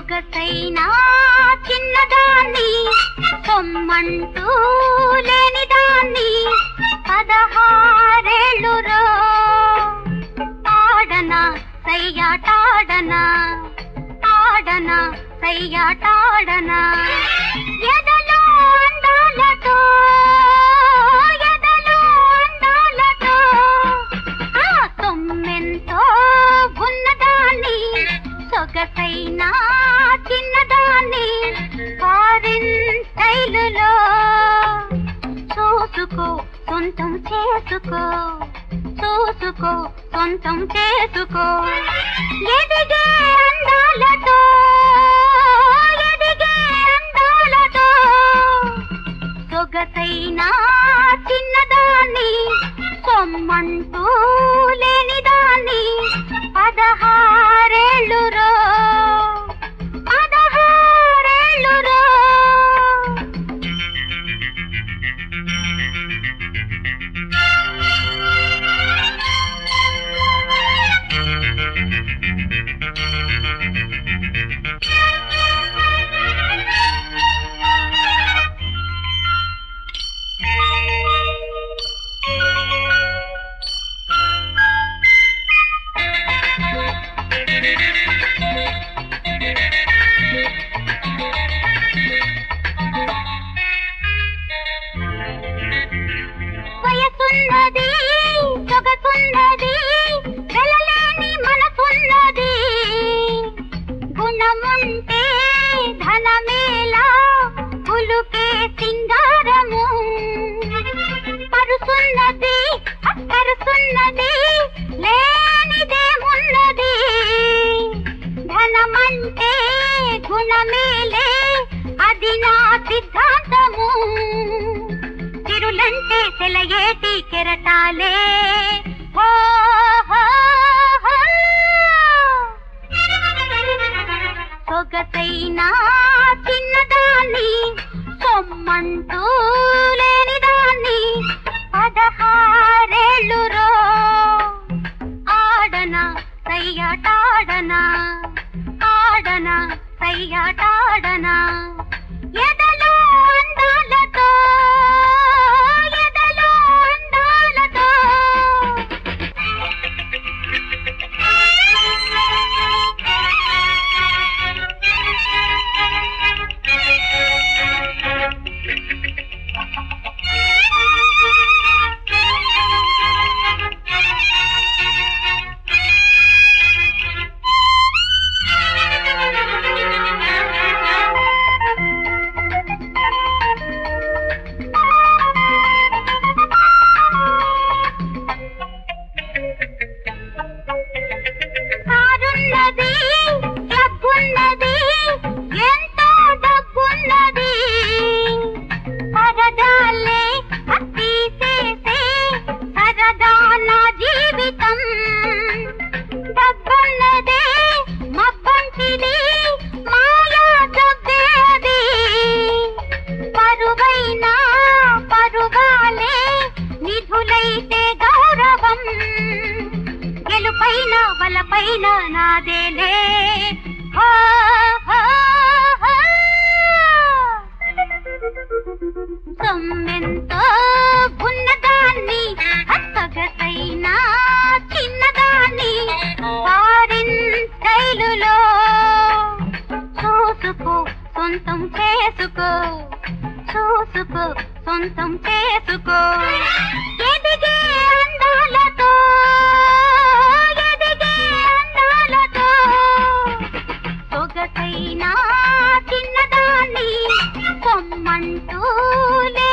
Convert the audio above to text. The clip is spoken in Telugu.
సొగసైనా చిన్నదాన్ని సొమ్మంటూ లేనిదాన్ని పదహారేళ్ళురో ఆడనా సయ్యాటాడనా ఆడనా సయ్యాటాడనా ఎదలో అందాలతో ఎదలో అందాలతో ఆ సొమ్మెంతో ఉన్నదాన్ని సొగసైన చిన్నదాన్ని ఫారిన్ స్టైలులో చూసుకో సొంతం చేసుకో చూసుకో సొంతం చేసుకో ఎదిగే అందాలతో ఎదిగే అందాలతో సొగసైన చిన్నదాన్ని సొమ్మంటూ లేనిదాన్ని పదహారేళ్ళురో పదహారేళ్ళురో వయసున్నది సొగసున్నది వెలలేని మనసున్నది గుణముంటే ధనమేలా పులుకే సింగారము పరుసున్నది అక్కరుసున్నది లేనిదేమున్నది ధనమంటే గుణమేలే అది నా సిద్ధాంతము తిరులంటే సెలయేటి కెరటాలే హో, హో, హో. సొగసైన చిన్నదాన్ని సొమ్మంటూ లేనిదాన్ని పదహారేళ్ళురో ఆడనా సయ్యాటాడనా ఆడనా సయ్యాటాడనా ఎదలో అందాలతో ఎదలో అందాలతో కారున్నది డబ్బున్నది ఎంతో డబ్బున్నది పరదాలే తీసేసే సరదా నా జీవితం డబ్బన్నదే మబ్బంటిది మాయా డబ్బే అది పరువైనా పరువాలే నిధులైతే గౌరవం గెలుపైన వలపైన నాదేలే హో, హో, హో. సొమ్మెంతో ఉన్నదాన్ని హస్తగతైన చిన్నదాన్ని ఫారిన్ స్టైలులో చూసుకో సొంతం చేసుకో చూసుకో సొంతం చేసుకో ఎదిగే అందాలతో ఎదిగే అందాలతో సొగసైన చిన్నదాన్ని కొమ్మంటూ లే